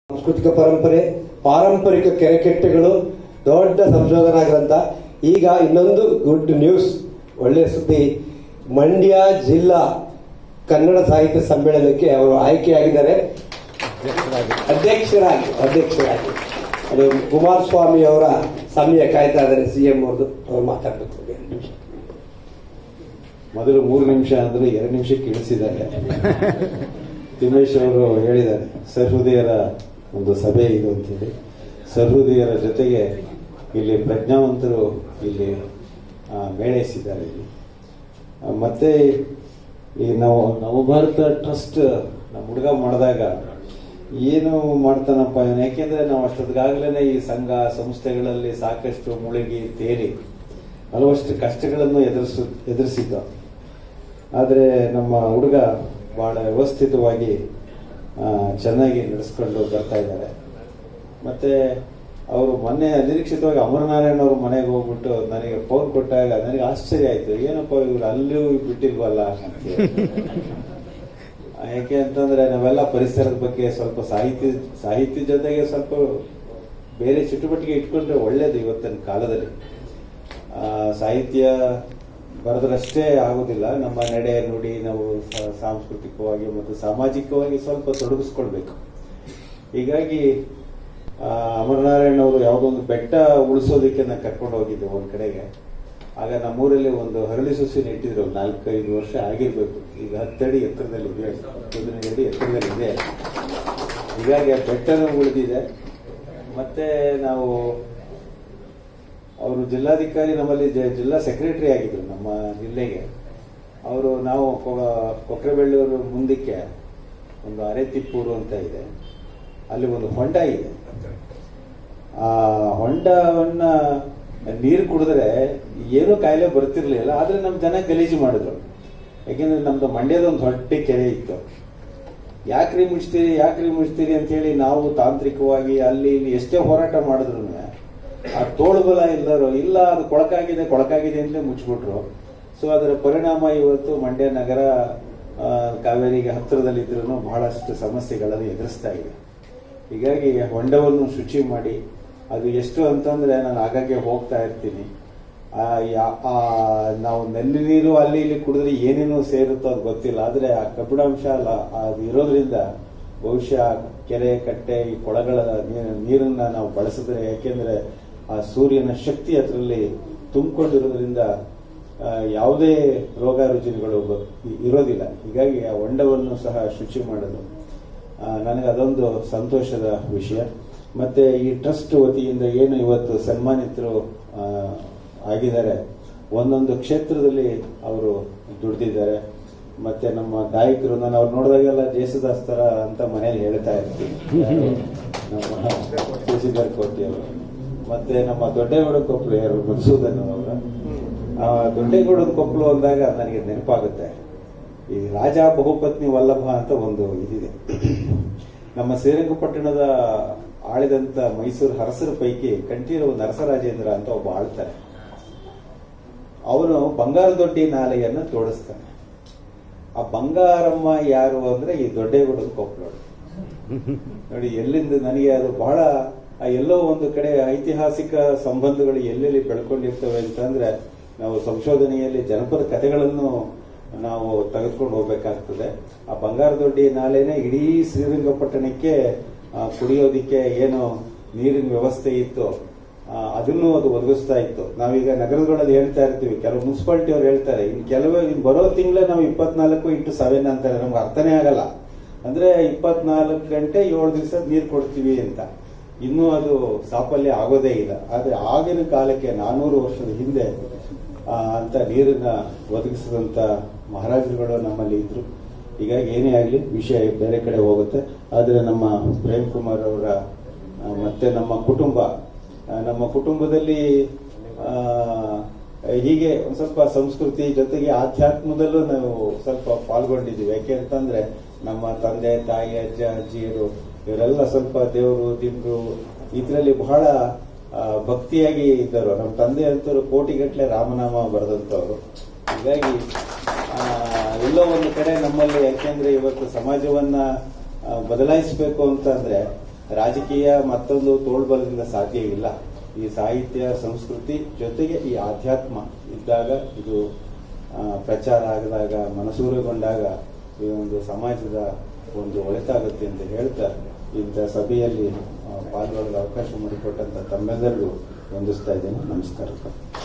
ಸಾಂಸ್ಕೃತಿಕ ಪರಂಪರೆ ಪಾರಂಪರಿಕ ಕೆರೆಕಟ್ಟೆಗಳು ದೊಡ್ಡ ಸಂಶೋಧನಾ ಗ್ರಂಥ ಈಗ ಇನ್ನೊಂದು ಗುಡ್ ನ್ಯೂಸ್ ಒಳ್ಳೆಯ ಸುದ್ದಿ ಮಂಡ್ಯ ಜಿಲ್ಲಾ ಕನ್ನಡ ಸಾಹಿತ್ಯ ಸಮ್ಮೇಳನಕ್ಕೆ ಅವರು ಆಯ್ಕೆಯಾಗಿದ್ದಾರೆ ಅಧ್ಯಕ್ಷರಾಗಿ ಅಧ್ಯಕ್ಷರಾಗಿ ಅದು ಕುಮಾರಸ್ವಾಮಿ ಅವರ ಸಮಯ ಕಾಯ್ತಾ ಇದ್ದಾರೆ ಸಿಎಂ ಅವ್ರದ್ದು ಅವ್ರು ಮಾತಾಡಬೇಕು ಮೊದಲು ಮೂರು ನಿಮಿಷ ಅಂದ್ರೆ ಎರಡು ನಿಮಿಷಕ್ಕೆ ಇಳಿಸಿದ್ದಾರೆ ತಿಮ್ಮೇಶ್ ಅವರು ಹೇಳಿದ್ದಾರೆ ಸಹೃದಯರ ಒಂದು ಸಭೆ ಇದು ಅಂತೇಳಿ ಸಹೃದಯರ ಜೊತೆಗೆ ಇಲ್ಲಿ ಪ್ರಜ್ಞಾವಂತರು ಇಲ್ಲಿ ಆ, ಮೇಳೈಸಿದ್ದಾರೆ ಇಲ್ಲಿ ಆ, ಮತ್ತೆ ಈ ನಾವು ನವಭಾರತ ಟ್ರಸ್ಟ್ ನಮ್ಮ ಹುಡುಗ ಮಾಡಿದಾಗ ಏನು ಮಾಡ್ತಾನಪ್ಪ ಇವನು ಯಾಕೆಂದ್ರೆ ನಾವು ಅಷ್ಟೊತ್ತಿಗಾಗಲೇ ಈ ಸಂಘ ಸಂಸ್ಥೆಗಳಲ್ಲಿ ಸಾಕಷ್ಟು ಮುಳುಗಿ ತೇಲಿ ಹಲವಷ್ಟು ಕಷ್ಟಗಳನ್ನು ಎದುರಿಸ ಎದುರಿಸಿದ್ದ ಆದರೆ ನಮ್ಮ ಹುಡುಗ ಬಹಳ ವ್ಯವಸ್ಥಿತವಾಗಿ ಆ, ಚೆನ್ನಾಗಿ ನಡೆಸ್ಕೊಂಡು ಬರ್ತಾ ಇದ್ದಾರೆ ಮತ್ತೆ ಅವರು ಮೊನ್ನೆ ಅನಿರೀಕ್ಷಿತವಾಗಿ ಅಮರನಾರಾಯಣ ಅವ್ರ ಮನೆಗೆ ಹೋಗ್ಬಿಟ್ಟು ನನಗೆ ಫೋನ್ ಕೊಟ್ಟಾಗ ನನಗೆ ಆಶ್ಚರ್ಯ ಆಯ್ತು ಏನಪ್ಪ ಇವ್ರು ಅಲ್ಲೂ ಬಿಟ್ಟಿಲ್ವಲ್ಲ ಅಂತೇಳಿ ಆ, ಯಾಕೆ ಅಂತಂದ್ರೆ ನಾವೆಲ್ಲ ಪರಿಸರದ ಬಗ್ಗೆ ಸ್ವಲ್ಪ ಸಾಹಿತ್ಯ ಸಾಹಿತ್ಯ ಜೊತೆಗೆ ಸ್ವಲ್ಪ ಬೇರೆ ಚಟುವಟಿಕೆ ಇಟ್ಕೊಂಡ್ರೆ ಒಳ್ಳೇದು ಇವತ್ತಿನ ಕಾಲದಲ್ಲಿ ಆ, ಸಾಹಿತ್ಯ ಬರೆದ್ರಷ್ಟೇ ಆಗೋದಿಲ್ಲ ನಮ್ಮ ನಡೆ ನುಡಿ ನಾವು ಸ- ಸಾಂಸ್ಕೃತಿಕವಾಗಿ ಮತ್ತು ಸಾಮಾಜಿಕವಾಗಿ ಸ್ವಲ್ಪ ತೊಡಗಿಸ್ಕೊಳ್ಬೇಕು ಹೀಗಾಗಿ ಆ, ಅಮರನಾರಾಯಣ ಅವರು ಯಾವುದೋ ಒಂದು ಬೆಟ್ಟ ಉಳಿಸೋದಕ್ಕೆ ನಾನು ಕರ್ಕೊಂಡು ಹೋಗಿದ್ದೆ ಒಂದ್ ಕಡೆಗೆ ಆಗ ನಮ್ಮೂರಲ್ಲಿ ಒಂದು ಹರಳಿ ಸೊಸಿ ನೆಟ್ಟಿದ್ರು ಒಂದು ನಾಲ್ಕೈದು ವರ್ಷ ಆಗಿರ್ಬೇಕು ಈಗ ಹತ್ತಡಿ ಎತ್ತರದಲ್ಲಿ ಇದೆ ಹತ್ತೊಂದನೇ ಅಡಿ ಎತ್ತರದಲ್ಲಿದೆ ಹೀಗಾಗಿ ಆ ಬೆಟ್ಟನೂ ಉಳಿದಿದೆ ಮತ್ತೆ ನಾವು ಅವರು ಜಿಲ್ಲಾಧಿಕಾರಿ ನಮ್ಮಲ್ಲಿ ಜ- ಜಿಲ್ಲಾ ಸೆಕ್ರೆಟರಿ ಆಗಿದ್ರು ನಮ್ಮ ಜಿಲ್ಲೆಗೆ ಅವರು ನಾವು ಕೊ- ಕೊಕ್ರೆಬೆಳ್ಳೂರು ಮುಂದಕ್ಕೆ ಒಂದು ಅರೆತಿಪ್ಪೂರು ಅಂತ ಇದೆ ಅಲ್ಲಿ ಒಂದು ಹೊಂಡ ಇದೆ ಆ ಹೊಂಡವನ್ನ ನೀರು ಕುಡಿದ್ರೆ ಏನೂ ಕಾಯಿಲೆ ಬರ್ತಿರ್ಲಿಲ್ಲ ಆದ್ರೆ ನಮ್ಮ ಜನ ಗಲೀಜು ಮಾಡಿದ್ರು ಯಾಕೆಂದ್ರೆ ನಮ್ದು ಮಂಡ್ಯದ ಒಂದು ದೊಡ್ಡ ಕೆರೆ ಇತ್ತು ಯಾಕ್ರಿ ಮುಚ್ತೀರಿ ಯಾಕ್ರಿ ಮುಚ್ತೀರಿ ಅಂತ ಹೇಳಿ ನಾವು ತಾಂತ್ರಿಕವಾಗಿ ಅಲ್ಲಿ ಇಲ್ಲಿ ಎಷ್ಟೇ ಹೋರಾಟ ಮಾಡಿದ್ರು ಆ ತೋಳುಬಲ ಇಲ್ಲರು ಇಲ್ಲ ಅದು ಕೊಳಕಾಗಿದೆ ಕೊಳಕಾಗಿದೆ ಅಂತಲೇ ಮುಚ್ಚಿಬಿಟ್ರು ಸೊ ಅದರ ಪರಿಣಾಮ ಇವತ್ತು ಮಂಡ್ಯ ನಗರ ಆ, ಕಾವೇರಿಗೆ ಹತ್ತಿರದಲ್ಲಿದ್ರೂ ಬಹಳಷ್ಟು ಸಮಸ್ಯೆಗಳನ್ನು ಎದುರಿಸ್ತಾ ಇದೆ ಹೀಗಾಗಿ ಹೊಂಡವನ್ನು ಶುಚಿ ಮಾಡಿ ಅದು ಎಷ್ಟು ಅಂತಂದ್ರೆ ನಾನು ಆಗಾಗ್ಗೆ ಹೋಗ್ತಾ ಇರ್ತೀನಿ ಆ, ಯಾ- ಆ, ನಾವು ನಲ್ಲಿ ನೀರು ಅಲ್ಲಿ ಇಲ್ಲಿ ಕುಡಿದ್ರೆ ಏನೇನು ಸೇರುತ್ತೋ ಅದು ಗೊತ್ತಿಲ್ಲ ಆದ್ರೆ ಆ ಕಬ್ಬಿಣಾಂಶ ಅಲ್ಲ ಅದು ಇರೋದ್ರಿಂದ ಬಹುಶಃ ಕೆರೆ ಕಟ್ಟೆ ಈ ಕೊಳಗಳ ನೀ- ನೀರನ್ನ ನಾವು ಬಳಸಿದ್ರೆ ಯಾಕೆಂದ್ರೆ ಆ ಸೂರ್ಯನ ಶಕ್ತಿ ಅದರಲ್ಲಿ ತುಂಬಿಕೊಂಡಿರೋದ್ರಿಂದ ಆ, ಯಾವುದೇ ರೋಗ ರುಜಿನಗಳು ಬ- ಇ- ಇರೋದಿಲ್ಲ ಹೀಗಾಗಿ ಆ ಹೊಂಡವನ್ನು ಸಹ ಶುಚಿ ಮಾಡಲು ಆ, ನನಗೆ ಅದೊಂದು ಸಂತೋಷದ ವಿಷಯ ಮತ್ತೆ ಈ ಟ್ರಸ್ಟ್ ವತಿಯಿಂದ ಏನು ಇವತ್ತು ಸನ್ಮಾನಿತರು ಆ, ಆಗಿದ್ದಾರೆ ಒಂದೊಂದು ಕ್ಷೇತ್ರದಲ್ಲಿ ಅವರು ದುಡ್ದಿದ್ದಾರೆ ಮತ್ತೆ ನಮ್ಮ ಗಾಯಕರು ನಾನು ಅವ್ರು ನೋಡಿದಾಗೆಲ್ಲ ಜೇಸುದಾಸ್ ತರ ಅಂತ ಮನೇಲಿ ಹೇಳ್ತಾ ಇರ್ತೀನಿ ಯಾರು? ನಮ್ಮ ಶಶಿಧರ್ ಕೋಟಿ ಅವರು ಮತ್ತೆ ನಮ್ಮ ದೊಡ್ಡೇಗೌಡ ಕೊಪ್ಪಳು ಯಾರು ಮಧುಸೂದನ್ ಅವರ ಆ ದೊಡ್ಡೇಗೌಡನ ಕೊಪ್ಪಳು ಅಂದಾಗ ನನಗೆ ನೆನಪಾಗುತ್ತೆ ಈ ರಾಜ ಬಹುಪತ್ನಿ ವಲ್ಲಭ ಅಂತ ಒಂದು ಇದಿದೆ ನಮ್ಮ ಶ್ರೀರಂಗಪಟ್ಟಣದ ಆಳಿದಂತ ಮೈಸೂರು ಅರಸರ ಪೈಕಿ ಕಂಠೀರವ ನರಸರಾಜೇಂದ್ರ ಅಂತ ಒಬ್ಬ ಆಳ್ತಾರೆ ಅವನು ಬಂಗಾರ ದೊಡ್ಡಿ ನಾಲೆಯನ್ನ ತೋಡಿಸ್ತಾನೆ ಆ ಬಂಗಾರಮ್ಮ ಯಾರು ಅಂದ್ರೆ ಈ ದೊಡ್ಡೇಗೌಡನ ಕೊಪ್ಪಳೋಡು ನೋಡಿ ಎಲ್ಲಿಂದ ನನಗೆ ಅದು ಬಹಳ ಆ ಎಲ್ಲೋ ಒಂದು ಕಡೆ ಐತಿಹಾಸಿಕ ಸಂಬಂಧಗಳು ಎಲ್ಲೆಲ್ಲಿ ಬೆಳ್ಕೊಂಡಿರ್ತವೆ ಅಂತಂದ್ರೆ ನಾವು ಸಂಶೋಧನೆಯಲ್ಲಿ ಜನಪದ ಕಥೆಗಳನ್ನು ನಾವು ತೆಗೆದುಕೊಂಡು ಹೋಗ್ಬೇಕಾಗ್ತದೆ ಆ ಬಂಗಾರ ದೊಡ್ಡಿ ನಾಲೆನೇ ಇಡೀ ಶ್ರೀರಂಗಪಟ್ಟಣಕ್ಕೆ ಆ, ಕುಡಿಯೋದಿಕ್ಕೆ ಏನು ನೀರಿನ ವ್ಯವಸ್ಥೆ ಇತ್ತು ಆ, ಅದನ್ನು ಅದು ಒದಗಿಸ್ತಾ ಇತ್ತು ನಾವೀಗ ನಗರಗಳಲ್ಲಿ ಹೇಳ್ತಾ ಇರ್ತೀವಿ ಕೆಲವು ಮುನ್ಸಿಪಾಲಿಟಿ ಅವ್ರು ಹೇಳ್ತಾರೆ ಇನ್ ಕೆಲವೇ ಇನ್ ಬರೋ ತಿಂಗಳೇ ನಾವು ಇಪ್ಪತ್ನಾಲ್ಕು ಇಂಟು ಸೆವೆನ್ ಅಂತಾರೆ ನಮ್ಗೆ ಅರ್ಥನೇ ಆಗಲ್ಲ ಅಂದ್ರೆ ಇಪ್ಪತ್ನಾಲ್ಕು ಗಂಟೆ ಏಳು ದಿವಸ ನೀರು ಕೊಡ್ತೀವಿ ಅಂತ ಇನ್ನೂ ಅದು ಸಾಫಲ್ಯ ಆಗೋದೇ ಇಲ್ಲ ಆದ್ರೆ ಆಗಿನ ಕಾಲಕ್ಕೆ ನಾನೂರು ವರ್ಷದ ಹಿಂದೆ ಆ, ಅಂತ ನೀರನ್ನ ಒದಗಿಸಿದಂತ ಮಹಾರಾಜರುಗಳು ನಮ್ಮಲ್ಲಿ ಇದ್ರು ಹೀಗಾಗಿ ಏನೇ ಆಗಲಿ ವಿಷಯ ಬೇರೆ ಕಡೆ ಹೋಗುತ್ತೆ ಆದ್ರೆ ನಮ್ಮ ಪ್ರೇಮ್ ಕುಮಾರ್ ಅವರ ಆ, ಮತ್ತೆ ನಮ್ಮ ಕುಟುಂಬ ಆ, ನಮ್ಮ ಕುಟುಂಬದಲ್ಲಿ ಆ, ಹೀಗೆ ಒಂದ್ ಸ್ವಲ್ಪ ಸಂಸ್ಕೃತಿ ಜೊತೆಗೆ ಆಧ್ಯಾತ್ಮದಲ್ಲೂ ನಾವು ಸ್ವಲ್ಪ ಪಾಲ್ಗೊಂಡಿದ್ದೀವಿ ಯಾಕೆ ಅಂತಂದ್ರೆ ನಮ್ಮ ತಂದೆ ತಾಯಿ ಅಜ್ಜ ಅಜ್ಜಿಯರು ಇವರೆಲ್ಲ ಸ್ವಲ್ಪ ದೇವರು ದಿಂಡ್ರು ಇದರಲ್ಲಿ ಬಹಳ ಆ, ಭಕ್ತಿಯಾಗಿ ಇದ್ದರು ನಮ್ಮ ತಂದೆ ಅಂತವರು ಕೋಟಿಗಟ್ಟಲೆ ರಾಮನಾಮ ಬರೆದಂತವ್ರು ಹೀಗಾಗಿ ಆ, ಎಲ್ಲೋ ಒಂದು ಕಡೆ ನಮ್ಮಲ್ಲಿ ಯಾಕೆಂದ್ರೆ ಇವತ್ತು ಸಮಾಜವನ್ನ ಆ, ಬದಲಾಯಿಸಬೇಕು ಅಂತಂದ್ರೆ ರಾಜಕೀಯ ಮತ್ತೊಂದು ತೋಳ್ಬಲದಿಂದ ಸಾಧ್ಯ ಇಲ್ಲ ಈ ಸಾಹಿತ್ಯ ಸಂಸ್ಕೃತಿ ಜೊತೆಗೆ ಈ ಆಧ್ಯಾತ್ಮ ಇದ್ದಾಗ ಇದು ಆ, ಪ್ರಚಾರ ಆಗಿದಾಗ ಮನಸೂರೆಗೊಂಡಾಗ ಈ ಒಂದು ಸಮಾಜದ ಒಂದು ಒಳಿತಾಗುತ್ತೆ ಅಂತ ಹೇಳ್ತಾ ಇಂಥ ಸಭೆಯಲ್ಲಿ ಆ, ಪಾಲ್ಗೊಳ್ಳಲು ಅವಕಾಶ ಮಾಡಿಕೊಟ್ಟಂತ ತಮ್ಮೆಲ್ಲರಿಗೂ ವಂದಿಸ್ತಾ ಇದ್ದೇನೆ ನಮಸ್ಕಾರ